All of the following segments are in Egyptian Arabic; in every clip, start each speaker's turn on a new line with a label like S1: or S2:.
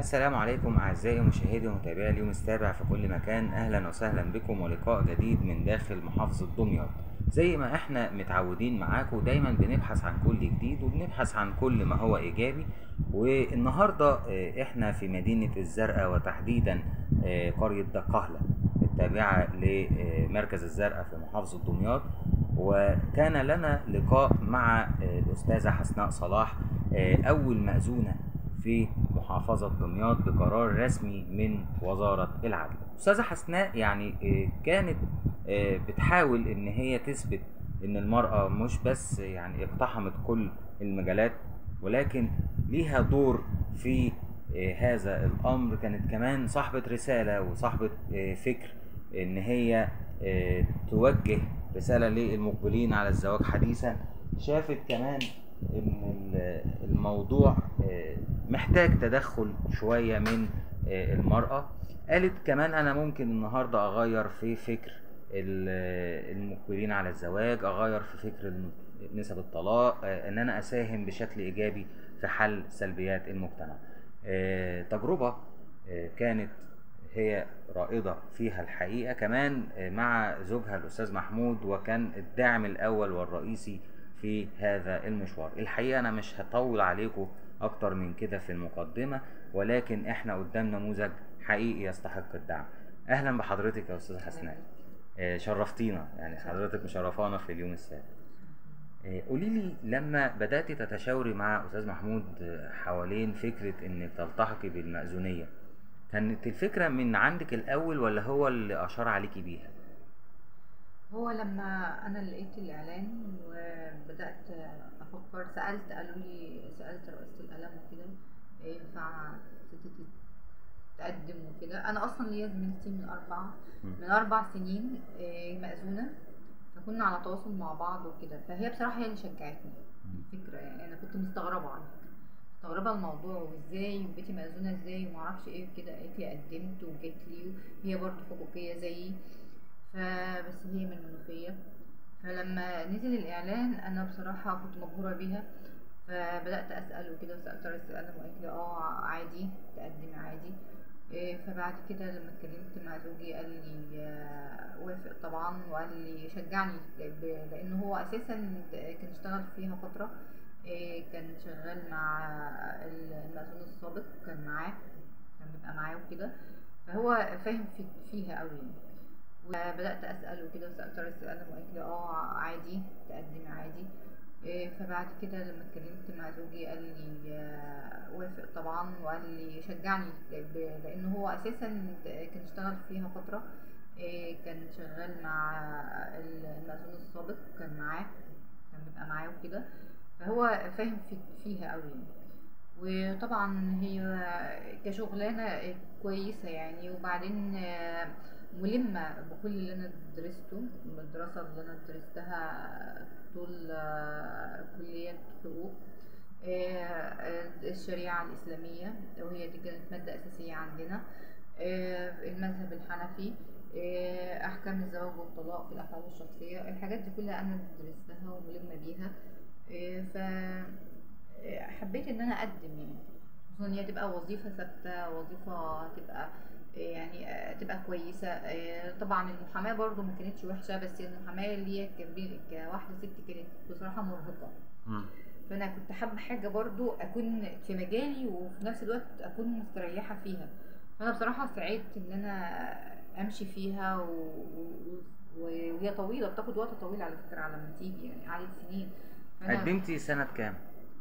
S1: السلام عليكم أعزائي مشاهدي ومتابعي اليوم السابع في كل مكان أهلا وسهلا بكم ولقاء جديد من داخل محافظة دمياط زي ما احنا متعودين معاكم دايما بنبحث عن كل جديد وبنبحث عن كل ما هو إيجابي والنهاردة آه، احنا في مدينة الزرقاء وتحديدا آه، قرية دقهلة التابعة لمركز الزرقاء في محافظة دمياط وكان لنا لقاء مع آه، الأستاذة حسناء صلاح آه، أول مأذونة في محافظة دمياط بقرار رسمي من وزارة العدل أستاذة حسناء يعني آه، كانت آه، بتحاول إن هي تثبت إن المرأة مش بس يعني اقتحمت كل المجالات ولكن ليها دور في آه، هذا الأمر كانت كمان صاحبة رسالة وصاحبة آه، فكر إن هي آه، توجه رسالة للمقبلين على الزواج حديثا شافت كمان ان ال- الموضوع آه، محتاج تدخل شوية من آه، المرأة قالت كمان انا ممكن النهاردة اغير في فكر ال- المقبلين على الزواج اغير في فكر الم- نسب الطلاق آه، ان انا اساهم بشكل ايجابي في حل سلبيات المجتمع آه، تجربة آه، كانت هي رائدة فيها الحقيقة كمان آه، مع زوجها الأستاذ محمود وكان الداعم الأول والرئيسي في هذا المشوار الحقيقة أنا مش هطول عليكم أكتر من كده في المقدمة ولكن إحنا قدام نموذج حقيقي يستحق الدعم أهلا بحضرتك يا أستاذة حسناء آه، شرفتينا يعني حضرتك مشرفانا في اليوم السابع آه، قولي لي لما بدأتي تتشاوري مع أستاذ محمود آه، حوالين فكرة إنك تلتحقي بالمأذونية كانت الفكرة من عندك الأول ولا هو اللي أشار عليكي بيها؟
S2: هو لما انا لقيت الاعلان وبدات افكر سالت قالوا لي سالت رئيسه القلم وكده ينفع ست تقدم وكده انا اصلا ليا زميلتي من اربع
S1: مم.
S2: من اربع سنين آه، مأذونه فكنا على تواصل مع بعض وكده فهي بصراحه هي اللي شجعتني الفكره يعني انا كنت مستغربه على فكره مستغربه الموضوع وازاي وبقيتي مأذونه ازاي ومعرفش ايه وكده قالت لي قدمت وجت لي وهي برضه حقوقيه زيي فبس هي من المنوفية فلما نزل الإعلان أنا بصراحة كنت مبهورة بيها فبدأت أسأل وكده وسألت رئيس القلم وقالت لي اه عادي تقدمي عادي إيه، فبعد كده لما اتكلمت مع زوجي قال لي آه، وافق طبعا وقال لي شجعني ب- لأن هو أساسا كان اشتغل فيها فترة إيه، كان شغال مع المأذون السابق كان معاه كان بيبقى معاه وكده فهو فاهم في فيها قوي يعني وبدات اسال وكده وسالت رئيس القلم وقالت لي اه عادي تقدمي عادي إيه، فبعد كده لما اتكلمت مع زوجي قال لي آه، وافق طبعا وقال لي شجعني ب- لان هو اساسا كان اشتغل فيها فتره إيه، كان شغال مع المأذون السابق كان معاه كان بيبقى معاه وكده فهو فاهم في فيها قوي يعني وطبعا هي كشغلانة كويسة يعني وبعدين آه، ملمة بكل اللي أنا درسته الدراسة اللي أنا درستها طول آه، كلية حقوق آه، آه، الشريعة الإسلامية وهي دي كانت مادة أساسية عندنا آه، المذهب الحنفي آه، أحكام الزواج والطلاق في الأفعال الشخصية الحاجات دي كلها أنا درستها وملمة بيها آه، ف حبيت ان انا اقدم يعني خصوصا ان هي تبقى وظيفه ثابته وظيفه تبقى يعني آه، تبقى كويسه آه، طبعا المحاماه برضو ما كانتش وحشه بس المحاماه اللي هي كبير- كواحده ست كانت بصراحه مرهقه
S1: مم.
S2: فانا كنت حابه حاجه برضو اكون في مجالي وفي نفس الوقت اكون مستريحه فيها فانا بصراحه سعيت ان انا امشي فيها و... و... وهي طويله بتاخد وقت طويل على فكره على ما تيجي يعني عدد سنين فأنا-
S1: قدمتي سنة كام؟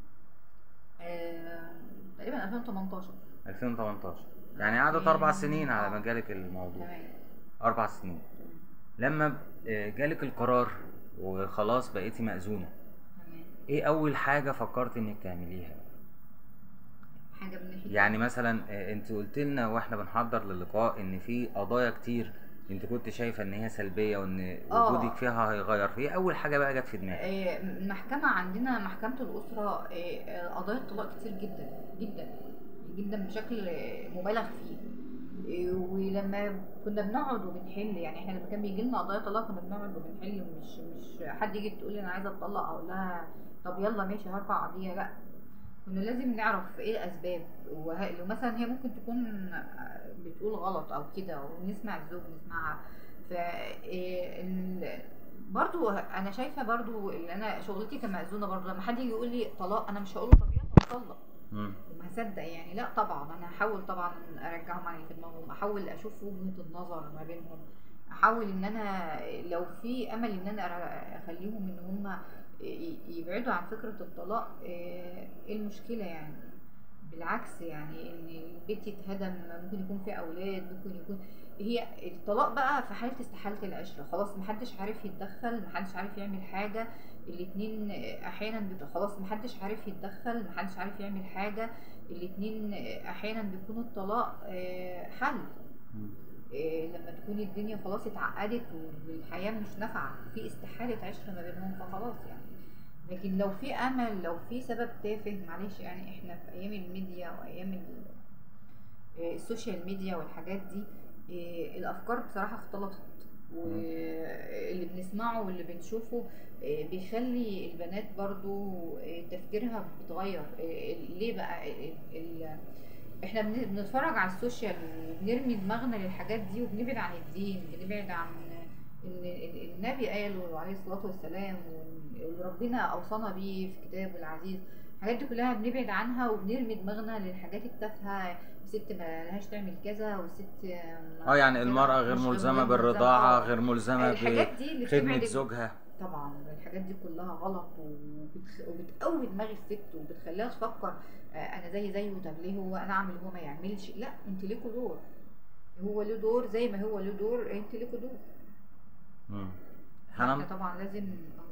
S2: آه، تقريبا 2018
S1: 2018 يعني قعدت أربع سنين على ما جالك الموضوع
S2: تمام
S1: أربع سنين لما آه، جالك القرار وخلاص بقيتي مأذونة
S2: تمام
S1: إيه أول حاجة فكرت إنك تعمليها؟
S2: حاجه من ناحيه
S1: يعني مثلا آه، انت قلت لنا واحنا بنحضر للقاء ان في قضايا كتير انت كنت شايفه ان هي سلبيه وان
S2: آه.
S1: وجودك فيها هيغير فيه اول حاجه بقى جت في دماغك
S2: آه، المحكمه عندنا محكمه الاسره آه، آه، قضايا الطلاق كتير جدا جدا جدا بشكل آه، مبالغ فيه آه، ولما كنا بنقعد وبنحل يعني احنا لما كان بيجي لنا قضايا طلاق كنا بنقعد وبنحل مش مش حد يجي تقول لي انا عايزه اتطلق اقول لها طب يلا ماشي هرفع قضيه لا كنا لازم نعرف ايه الاسباب وه- لو مثلا هي ممكن تكون بتقول غلط او كده ونسمع الزوج نسمعها ف إيه ال- برضو انا شايفه برضو اللي انا شغلتي كمأذونه برضو لما حد يجي يقول لي طلاق انا مش هقول له طب يلا نطلق
S1: مم.
S2: وما هصدق يعني لا طبعا انا هحاول طبعا ارجعهم على اللي في دماغهم احاول اشوف وجهه النظر ما بينهم احاول ان انا لو في امل ان انا أر- اخليهم ان هم يبعدوا عن فكره الطلاق آه، ايه المشكله يعني بالعكس يعني ان البيت يتهدم ممكن يكون فيه اولاد ممكن يكون هي الطلاق بقى في حاله استحاله العشره خلاص محدش عارف يتدخل محدش عارف يعمل حاجه الاتنين احيانا بيبقى خلاص محدش عارف يتدخل محدش عارف يعمل حاجه الاتنين احيانا بيكون الطلاق آه، حل
S1: مم.
S2: آه، لما تكون الدنيا خلاص اتعقدت والحياه مش نافعه في استحاله عشره ما بينهم فخلاص يعني لكن لو في امل لو في سبب تافه معلش يعني احنا في ايام الميديا وايام ال- آه، السوشيال ميديا والحاجات دي آه، الافكار بصراحه اختلطت واللي بنسمعه واللي بنشوفه آه، بيخلي البنات برضو آه، تفكيرها بيتغير آه، ليه بقى ال- ال- احنا بن- بنتفرج على السوشيال وبنرمي دماغنا للحاجات دي وبنبعد عن الدين بنبعد عن ان ال- النبي قال عليه الصلاه والسلام وربنا اوصانا بيه في كتابه العزيز الحاجات دي كلها بنبعد عنها وبنرمي دماغنا للحاجات التافهه الست ما لهاش تعمل كذا والست ما-
S1: اه يعني
S2: كذا،
S1: المرأة غير
S2: مش
S1: ملزمة
S2: آه.
S1: بالرضاعة غير ملزمة
S2: الحاجات دي اللي
S1: بخدمة
S2: بتبعد
S1: زوجها
S2: طبعا الحاجات دي كلها غلط وبتخ... وبتقوي دماغ الست وبتخليها تفكر آه، انا زي زيه طب ليه هو انا اعمل وهو ما يعملش لا انت ليكوا دور هو له دور زي ما هو له دور انت ليكوا دور
S1: مم.
S2: احنا
S1: هنن-
S2: طبعا لازم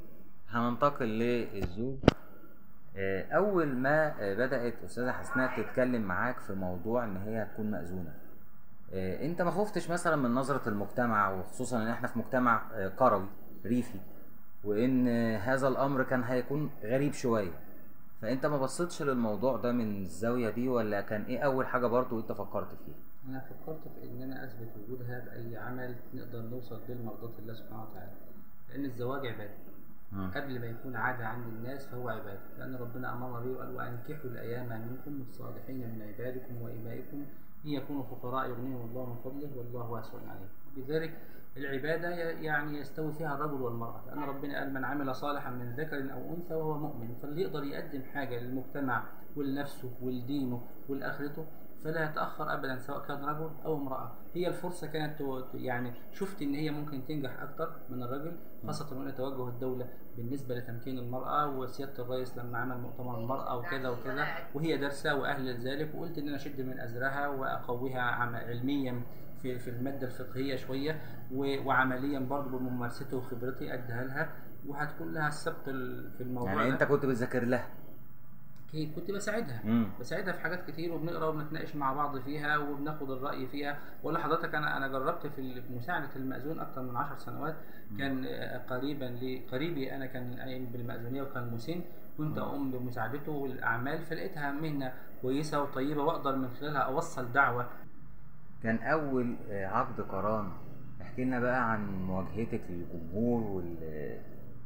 S1: هننتقل للزوج آه، أول ما آه، بدأت أستاذة حسناء تتكلم معاك في موضوع إن هي هتكون مأذونة آه، أنت ما خفتش مثلا من نظرة المجتمع وخصوصا إن إحنا في مجتمع آه، قروي ريفي وإن آه، هذا الأمر كان هيكون غريب شوية فأنت ما بصيتش للموضوع ده من الزاوية دي ولا كان إيه أول حاجة برضو أنت فكرت فيها؟
S3: أنا فكرت في إن أنا أثبت وجودها بأي عمل نقدر نوصل بيه لمرضاة الله سبحانه وتعالى لأن الزواج عبادة
S1: مم.
S3: قبل ما يكون عادة عند الناس فهو عبادة لأن ربنا أمرنا به وقال وأنكحوا الأيام منكم والصالحين من عبادكم وإمائكم إن يكونوا فقراء يغنيهم الله من فضله والله واسع عليم بذلك العبادة ي- يعني يستوي فيها الرجل والمرأة لأن ربنا قال من عمل صالحا من ذكر أو أنثى وهو مؤمن فاللي يقدر يقدم حاجة للمجتمع ولنفسه ولدينه ولآخرته فلا يتأخر أبدا سواء كان رجل أو امرأة هي الفرصة كانت تو- يعني شفت إن هي ممكن تنجح أكتر من الرجل خاصة وأن توجه الدولة بالنسبة لتمكين المرأة وسيادة الرئيس لما عمل مؤتمر المرأة وكذا وكذا وهي دارسة وأهل لذلك وقلت إن أنا أشد من أزرها وأقويها عم- علميا في في المادة الفقهية شوية و- وعمليا برضه بممارستي وخبرتي أديها لها وهتكون لها السبق ال- في الموضوع
S1: يعني
S3: ده.
S1: أنت كنت بتذاكر لها
S3: أكيد كنت بساعدها
S1: مم.
S3: بساعدها في حاجات كتير وبنقرا وبنتناقش مع بعض فيها وبناخد الراي فيها ولا حضرتك انا انا جربت في مساعده المأذون اكتر من عشر سنوات كان آه، قريبا لي قريبي انا كان قايم بالمأذونيه وكان مسن كنت اقوم بمساعدته والاعمال فلقيتها مهنه كويسه وطيبه واقدر من خلالها اوصل دعوه
S1: كان اول آه، عقد قران احكي لنا بقى عن مواجهتك للجمهور وال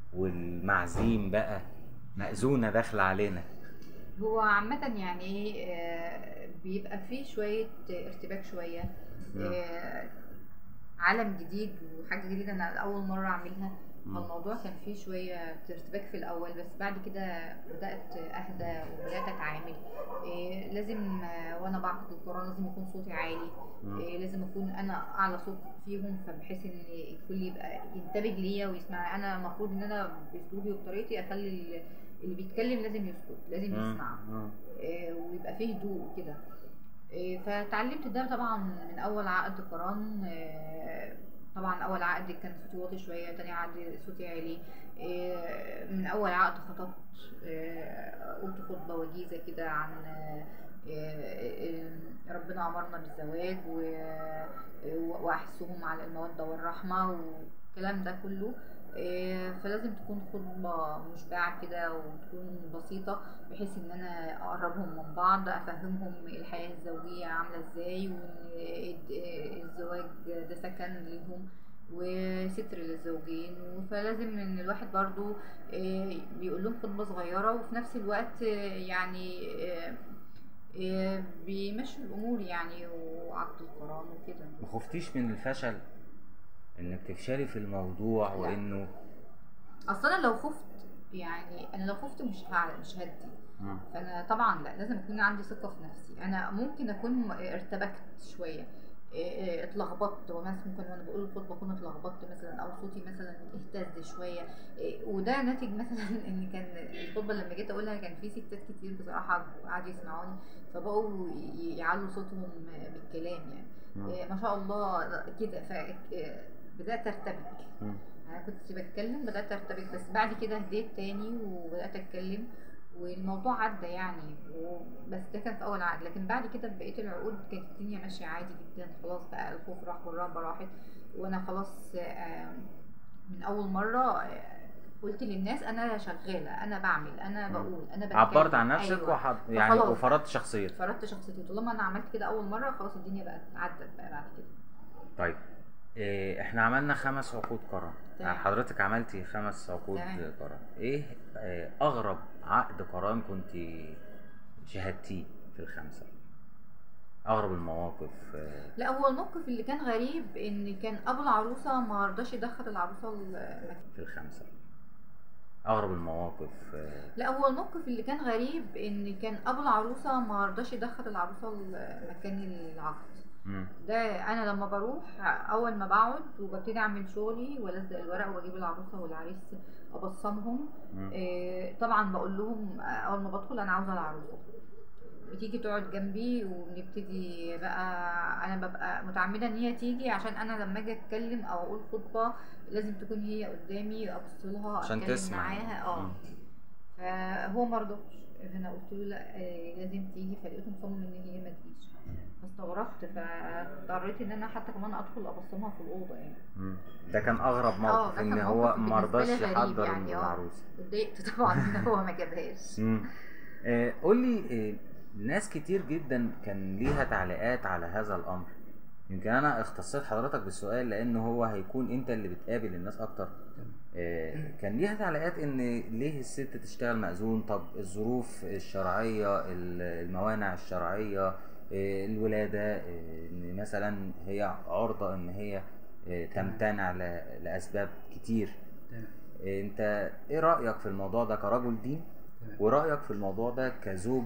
S1: والمعزيم بقى مأذونة داخلة علينا
S2: هو عامة يعني ايه آه، بيبقى فيه شوية ارتباك شوية آه، عالم جديد وحاجة جديدة أنا أول مرة أعملها
S1: مم.
S2: فالموضوع كان فيه شوية ارتباك في الأول بس بعد كده بدأت أهدى وبدأت أتعامل إيه لازم آه، وأنا بعقد القرآن لازم يكون صوتي عالي
S1: مم.
S2: إيه لازم أكون أنا أعلى صوت فيهم فبحيث إن الكل يبقى ينتبه ليا ويسمع أنا المفروض إن أنا بأسلوبي وبطريقتي أخلي ال- اللي بيتكلم لازم يسكت لازم
S1: مم.
S2: يسمع
S1: مم.
S2: آه، ويبقى فيه هدوء كده آه، فتعلمت ده طبعا من اول عقد قران آه، طبعا اول عقد كان صوتي واطي شويه تاني عقد صوتي عالي آه، من اول عقد خطبت آه، قلت خطبه وجيزه كده عن آه، آه، آه، ربنا امرنا بالزواج و- واحثهم على الموده والرحمه والكلام ده كله آه، فلازم تكون خطبة مشبعة كده وتكون بسيطة بحيث ان انا اقربهم من بعض افهمهم الحياة الزوجية عاملة ازاي وان الد- الزواج ده سكن ليهم وستر للزوجين فلازم ان الواحد برضو آه، بيقول لهم خطبة صغيرة وفي نفس الوقت آه، يعني آه، آه، بيمشي الامور يعني وعقد القران وكده
S1: ما خفتيش من الفشل انك تفشلي في الموضوع
S2: لا.
S1: وانه
S2: اصلا لو خفت يعني انا لو خفت مش ه- مش هدي
S1: مم.
S2: فانا طبعا لا لازم يكون عندي ثقه في نفسي انا ممكن اكون م- ارتبكت شويه إيه إيه اتلخبطت ومثلا ممكن وانا بقول الخطبه اكون اتلخبطت مثلا او صوتي مثلا اهتز شويه إيه وده ناتج مثلا ان كان الخطبه لما جيت اقولها كان في ستات كتير بصراحه قعدوا يسمعوني فبقوا ي- يعلوا صوتهم بالكلام يعني
S1: مم.
S2: إيه ما شاء الله كده فبدات ارتبك
S1: مم.
S2: انا كنت بتكلم بدات ارتبك بس بعد كده هديت تاني وبدات اتكلم والموضوع عدى يعني و- بس ده كان في اول عقد لكن بعد كده في بقيه العقود كانت الدنيا ماشيه عادي جدا خلاص بقى الخوف راح والرهبه راحت وانا خلاص آه، من اول مره آه، قلت للناس انا شغاله انا بعمل انا
S1: مم.
S2: بقول انا بتكلم
S1: عبرت عن نفسك
S2: أيوة.
S1: وحط يعني
S2: فخلاص.
S1: وفرضت شخصيتك
S2: فرضت شخصيتي طالما انا عملت كده اول مره خلاص الدنيا بقت عدت بقى بعد كده
S1: طيب إيه احنا عملنا خمس عقود قران
S2: تمام.
S1: حضرتك عملتي خمس عقود
S2: تمام.
S1: قران ايه آه، اغرب عقد قران كنت شاهدتيه في الخمسه اغرب المواقف آه،
S2: لا هو الموقف اللي كان غريب ان كان ابو العروسه ما رضاش يدخل العروسه المكان
S1: في الخمسه اغرب المواقف آه،
S2: لا هو الموقف اللي كان غريب ان كان ابو العروسه ما رضاش يدخل العروسه مكان العقد
S1: مم.
S2: ده انا لما بروح اول ما بقعد وببتدي اعمل شغلي والزق الورق واجيب العروسه والعريس ابصمهم
S1: مم.
S2: إيه، طبعا بقول لهم اول ما بدخل انا عاوزه العروسه بتيجي تقعد جنبي وبنبتدي بقى انا ببقى متعمده ان هي تيجي عشان انا لما اجي اتكلم او اقول خطبه لازم تكون هي قدامي ابص لها
S1: عشان
S2: اتكلم
S1: تسمع.
S2: معاها اه
S1: مم.
S2: فهو ما رضاش فانا قلت له لا آه، لازم تيجي فلقيته مصمم ان هي ما تجيش فاستغربت فاضطريت ان انا حتى كمان ادخل ابصمها في الاوضه يعني
S1: مم. ده كان اغرب
S2: آه،
S1: موقف
S2: ده
S1: ان
S2: كان
S1: هو
S2: موقف
S1: ما
S2: بالنسبة
S1: رضاش
S2: لي غريب
S1: يحضر
S2: يعني، آه.
S1: العروسه
S2: اتضايقت طبعا ان هو ما جابهاش
S1: مم. آه، قول لي آه، ناس كتير جدا كان ليها تعليقات على هذا الامر يمكن انا اختصيت حضرتك بالسؤال لان هو هيكون انت اللي بتقابل الناس اكتر آه، كان ليها تعليقات ان ليه الست تشتغل مأذون طب الظروف الشرعية ال- الموانع الشرعية آه، الولادة آه، ان مثلا هي عرضة ان هي آه، تمتنع ل- لاسباب كتير
S3: تمام
S1: آه، انت ايه رأيك في الموضوع ده كرجل دين
S3: تمام
S1: ورأيك في الموضوع ده كزوج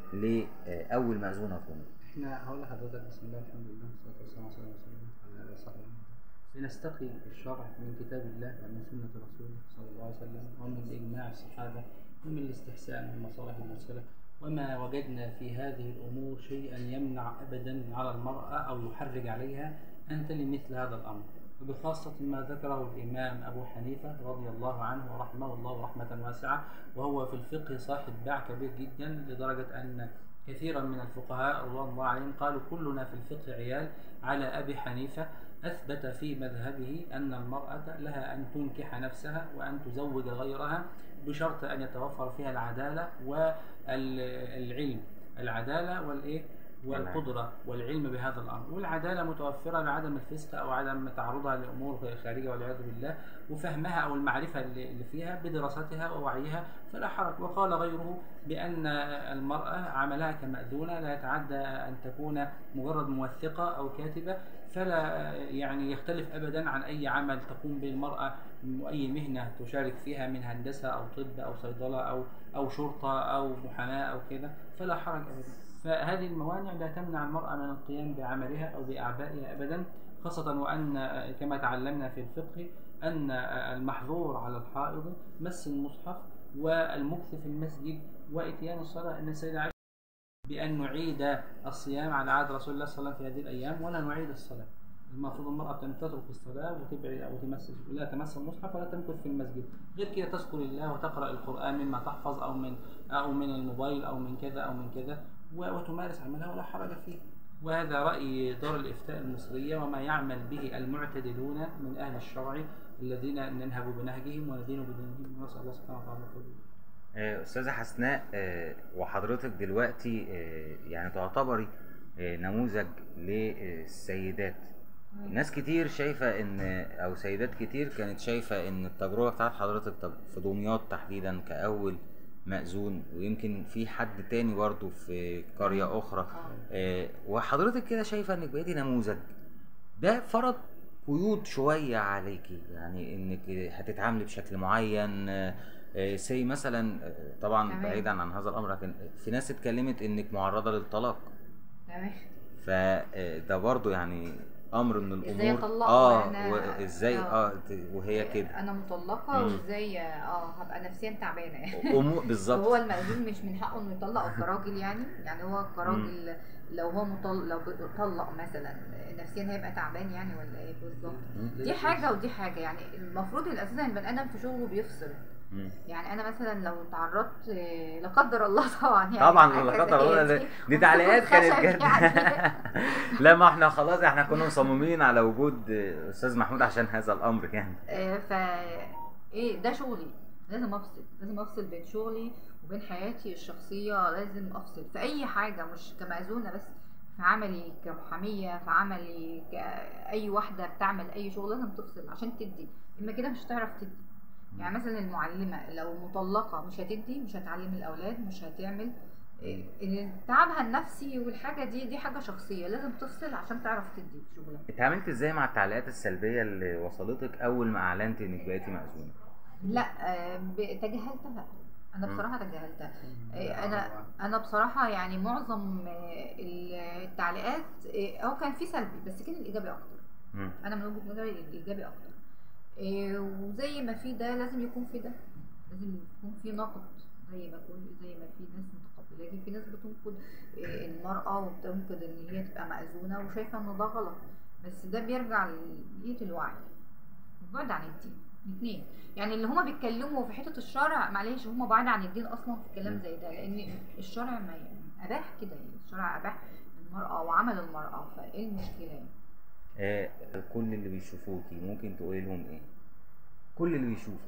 S1: لأول مأذونة في الدنيا
S3: احنا هقول لحضرتك بسم الله الحمد لله والصلاه والسلام على رسول الله وعلى اله وصحبه أجمعين. لنستقي الشرع من كتاب الله ومن سنه رسوله صلى الله عليه وسلم ومن اجماع الصحابه ومن الاستحسان والمصالح المرسله وما وجدنا في هذه الامور شيئا يمنع ابدا على المراه او يحرج عليها ان تلي مثل هذا الامر وبخاصة ما ذكره الإمام أبو حنيفة رضي الله عنه ورحمه الله رحمة واسعة وهو في الفقه صاحب باع كبير جدا لدرجة أن كثيرا من الفقهاء رضوان الله عليهم قالوا كلنا في الفقه عيال على أبي حنيفة أثبت في مذهبه أن المرأة لها أن تنكح نفسها وأن تزوج غيرها بشرط أن يتوفر فيها العدالة والعلم العدالة والإيه والقدرة والعلم بهذا الأمر والعدالة متوفرة لعدم الفسق أو عدم تعرضها لأمور خارجة والعياذ بالله وفهمها أو المعرفة اللي اللي فيها بدراستها ووعيها فلا حرج وقال غيره بأن المرأة عملها كمأذونة لا يتعدى أن تكون مجرد موثقة أو كاتبة فلا يعني يختلف أبدا عن أي عمل تقوم به المرأة أي مهنة تشارك فيها من هندسة أو طب أو صيدلة أو أو شرطة أو محاماة أو كذا فلا حرج أبدا فهذه الموانع لا تمنع المرأة من القيام بعملها أو بأعبائها أبدا خاصة وأن كما تعلمنا في الفقه أن المحظور على الحائض مس المصحف والمكث في المسجد وإتيان الصلاة أن السيدة عائشة بأن نعيد الصيام على عهد رسول الله صلى الله عليه وسلم في هذه الأيام ولا نعيد الصلاة المفروض المرأة أن تترك الصلاة وتبعد أو تمس لا تمس المصحف ولا تمكث في المسجد غير كده تذكر الله وتقرأ القرآن مما تحفظ أو من أو من الموبايل أو من كذا أو من كذا و- وتمارس عملها ولا حرج فيه وهذا رأي دار الإفتاء المصرية وما يعمل به المعتدلون من أهل الشرع الذين ننهب بنهجهم وندين بدينهم ونسأل الله سبحانه وتعالى التوفيق.
S1: آه، أستاذة حسناء آه، وحضرتك دلوقتي آه، يعني تعتبري آه، نموذج للسيدات ناس كتير شايفة ان او سيدات كتير كانت شايفة ان التجربة بتاعت حضرتك طب في دمياط تحديدا كأول مأذون ويمكن في حد تاني برضه في قرية أخرى آه، وحضرتك كده شايفة انك بقيتي نموذج ده فرض قيود شوية عليكي يعني انك هتتعاملي بشكل معين سي مثلا آه، طبعا
S2: تمام.
S1: بعيدا عن هذا الامر لكن في ناس اتكلمت انك معرضة للطلاق
S2: تمام
S1: فده برضو يعني امر من الامور
S2: ازاي اطلقها
S1: اه
S2: أنا-
S1: وازاي
S2: آه.
S1: اه ت- وهي كده
S2: انا مطلقه
S1: مم.
S2: وازاي اه هبقى نفسيا تعبانه يعني
S1: امور
S2: هو
S1: بالظبط
S2: المأذون مش من حقه انه يطلق كراجل يعني يعني هو كراجل لو هو مطلق لو طلق مثلا نفسيا هيبقى تعبان يعني ولا ايه بالظبط
S1: مم.
S2: دي حاجه ودي حاجه يعني المفروض الاساسا البني ادم في شغله بيفصل
S1: مم.
S2: يعني انا مثلا لو تعرضت آه، لا قدر الله طبعا يعني
S1: طبعا
S2: حاجة
S1: لا قدر الله
S2: زي
S1: دي- دي تعليقات كانت
S2: خشب
S1: جد
S2: يعني.
S1: لا ما احنا خلاص احنا كنا مصممين على وجود استاذ محمود عشان هذا الامر يعني
S2: آه، ف ايه ده شغلي لازم افصل لازم افصل بين شغلي وبين حياتي الشخصيه لازم افصل في اي حاجه مش كمأذونه بس في عملي كمحاميه في عملي كاي واحده بتعمل اي شغل لازم تفصل عشان تدي اما كده مش هتعرف تدي يعني مثلا المعلمه لو مطلقه مش هتدي مش هتعلم الاولاد مش هتعمل إيه، تعبها النفسي والحاجه دي دي حاجه شخصيه لازم تفصل عشان تعرف تدي في شغلها
S1: اتعاملت ازاي مع التعليقات السلبيه اللي وصلتك اول ما اعلنت انك بقيتي مأذونه
S2: لا آه، ب- تجاهلتها انا
S1: مم.
S2: بصراحه تجاهلتها آه، انا انا بصراحه يعني معظم آه، التعليقات آه، هو كان في سلبي بس كان الايجابي اكتر
S1: مم.
S2: انا من وجهه نظري الايجابي اكتر آه، وزي ما في ده لازم يكون في ده لازم يكون في نقد زي ما يكون زي ما في ناس متقبله لكن في ناس بتنقد آه، المراه وبتنقد ان هي تبقى مأذونه وشايفه ان ده غلط بس ده بيرجع لقله الوعي بعد عن الدين الاثنين يعني اللي هما بيتكلموا في حته الشرع معلش هما بعاد عن الدين اصلا في كلام
S1: مم.
S2: زي ده لان الشرع ما اباح كده يعني الشرع اباح المراه وعمل المراه فايه المشكله يعني
S1: آه كل اللي بيشوفوكي ممكن تقولي لهم ايه كل اللي بيشوفك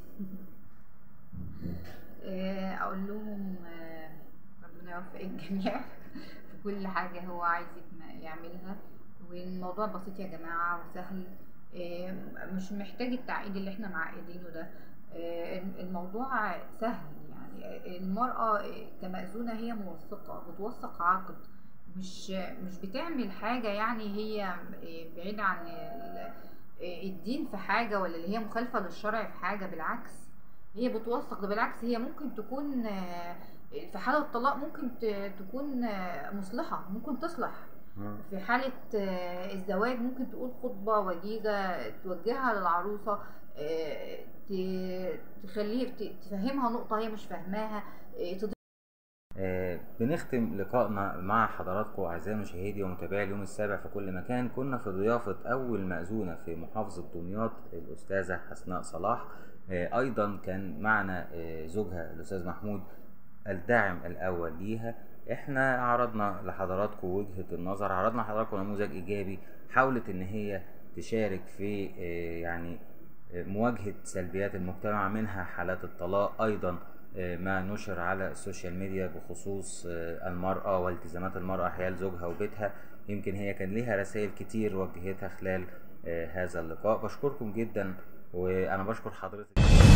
S2: آه، اقول لهم آه، ربنا يوفق الجميع في كل حاجه هو عايز يتم- يعملها والموضوع بسيط يا جماعه وسهل آه، مش محتاج التعقيد اللي احنا معقدينه ده آه، الموضوع سهل يعني المرأة كمأذونة هي موثقة بتوثق عقد مش مش بتعمل حاجة يعني هي بعيدة عن ال- الدين في حاجة ولا اللي هي مخالفة للشرع في حاجة بالعكس هي بتوثق ده بالعكس هي ممكن تكون آه، في حالة الطلاق ممكن ت- تكون آه، مصلحة ممكن تصلح
S1: مم.
S2: في حالة آه، الزواج ممكن تقول خطبة وجيزة توجهها للعروسة آه، ت- تخليه ت- تفهمها نقطة هي مش فاهماها آه، تضيف
S1: آه، بنختم لقائنا مع حضراتكم أعزائي مشاهدي ومتابعي اليوم السابع في كل مكان كنا في ضيافة أول مأذونة في محافظة دمياط الأستاذة حسناء صلاح آه، أيضا كان معنا آه، زوجها الأستاذ محمود الداعم الأول ليها احنا عرضنا لحضراتكم وجهة النظر عرضنا لحضراتكم نموذج إيجابي حاولت إن هي تشارك في آه، يعني مواجهة سلبيات المجتمع منها حالات الطلاق أيضا آه، ما نشر على السوشيال ميديا بخصوص آه، المرأة والتزامات المرأة حيال زوجها وبيتها يمكن هي كان ليها رسائل كتير وجهتها خلال آه، هذا اللقاء بشكركم جدا وأنا بشكر حضرتك